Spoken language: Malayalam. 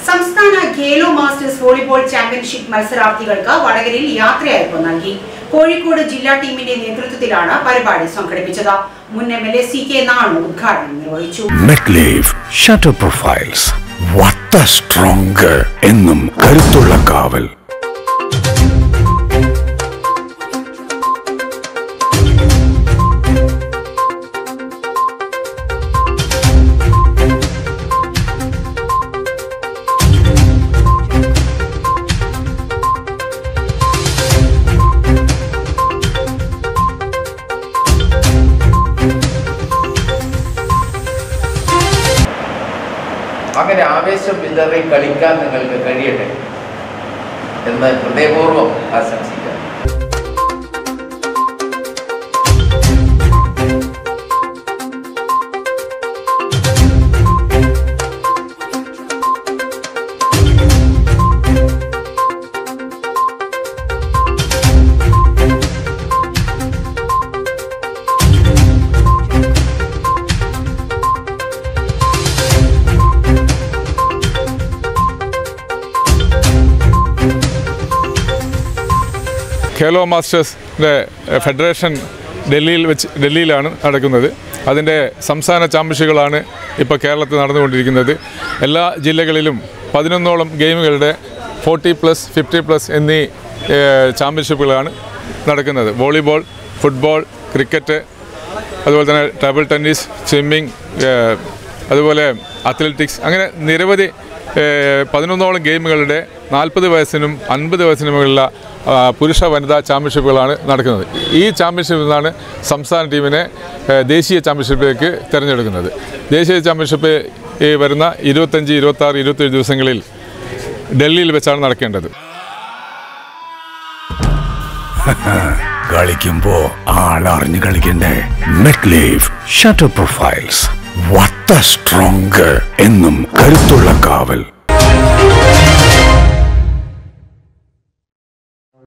സംസ്ഥാന ഖേലോ മാസ്റ്റേഴ്സ് വോളിബോൾ ചാമ്പ്യൻഷിപ്പ് മത്സരാർത്ഥികൾക്ക് വടകരയിൽ യാത്രയയപ്പ് നൽകി കോഴിക്കോട് ജില്ലാ ടീമിന്റെ നേതൃത്വത്തിലാണ് പരിപാടി സംഘടിപ്പിച്ചത് മുൻ M L A C K Nanu ഉദ്ഘാടനം നിർവഹിച്ചു മെറ്റ്ലീവ് ഷട്ടർ പ്രൊഫൈൽസ് വട്ട സ്ട്രോങ്കർ എന്നും കരുത്തുള്ള കാവൽ അങ്ങനെ ആവേശം വിതറി കളിക്കാൻ നിങ്ങൾക്ക് കഴിയട്ടെ എന്ന് ഹൃദയപൂർവ്വം ആശംസിക്കാം ഖേലോ മാസ്റ്റേഴ്സിൻ്റെ ഫെഡറേഷൻ ഡൽഹിയിൽ വെച്ച് ഡൽഹിയിലാണ് നടക്കുന്നത് അതിൻ്റെ സംസ്ഥാന ചാമ്പ്യൻഷിപ്പുകളാണ് ഇപ്പോൾ കേരളത്തിൽ നടന്നുകൊണ്ടിരിക്കുന്നത് എല്ലാ ജില്ലകളിലും പതിനൊന്നോളം ഗെയിമുകളുടെ ഫോർട്ടി പ്ലസ് ഫിഫ്റ്റി പ്ലസ് എന്നീ ഏഹ്, ചാമ്പ്യൻഷിപ്പുകളാണ് നടക്കുന്നത് വോളിബോൾ ഫുട്ബോൾ ക്രിക്കറ്റ് അതുപോലെ തന്നെ ടേബിൾ ടെന്നീസ് സ്വിമ്മിങ് ഏഹ്, അതുപോലെ അത്ലറ്റിക്സ് അങ്ങനെ നിരവധി ഏഹ്, പതിനൊന്നോളം ഗെയിമുകളുടെ നാൽപ്പത് വയസ്സിനും അൻപത് വയസ്സിനും മുകളിലുള്ള ആ, പുരുഷ വനിതാ ചാമ്പ്യൻഷിപ്പുകളാണ് നടക്കുന്നത് ഈ ചാമ്പ്യൻഷിപ്പിൽ നിന്നാണ് സംസ്ഥാന ടീമിനെ ഏഹ്, ദേശീയ ചാമ്പ്യൻഷിപ്പിലേക്ക് തിരഞ്ഞെടുക്കുന്നത് ദേശീയ ചാമ്പ്യൻഷിപ്പ് ഈ വരുന്ന ഇരുപത്തഞ്ച് ഇരുപത്താറ് ഇരുപത്തേഴ് ദിവസങ്ങളിൽ ഡൽഹിയിൽ വെച്ചാണ് നടക്കേണ്ടത് കളിക്കുമ്പോ ആളറിഞ്ഞു കളിക്കണ്ടേ മെറ്റ്ലീവ് ഷട്ടർ പ്രൊഫൈൽസ് വട്ട സ്ട്രോങ്കർ എന്നും കരുത്തുള്ള കാവൽ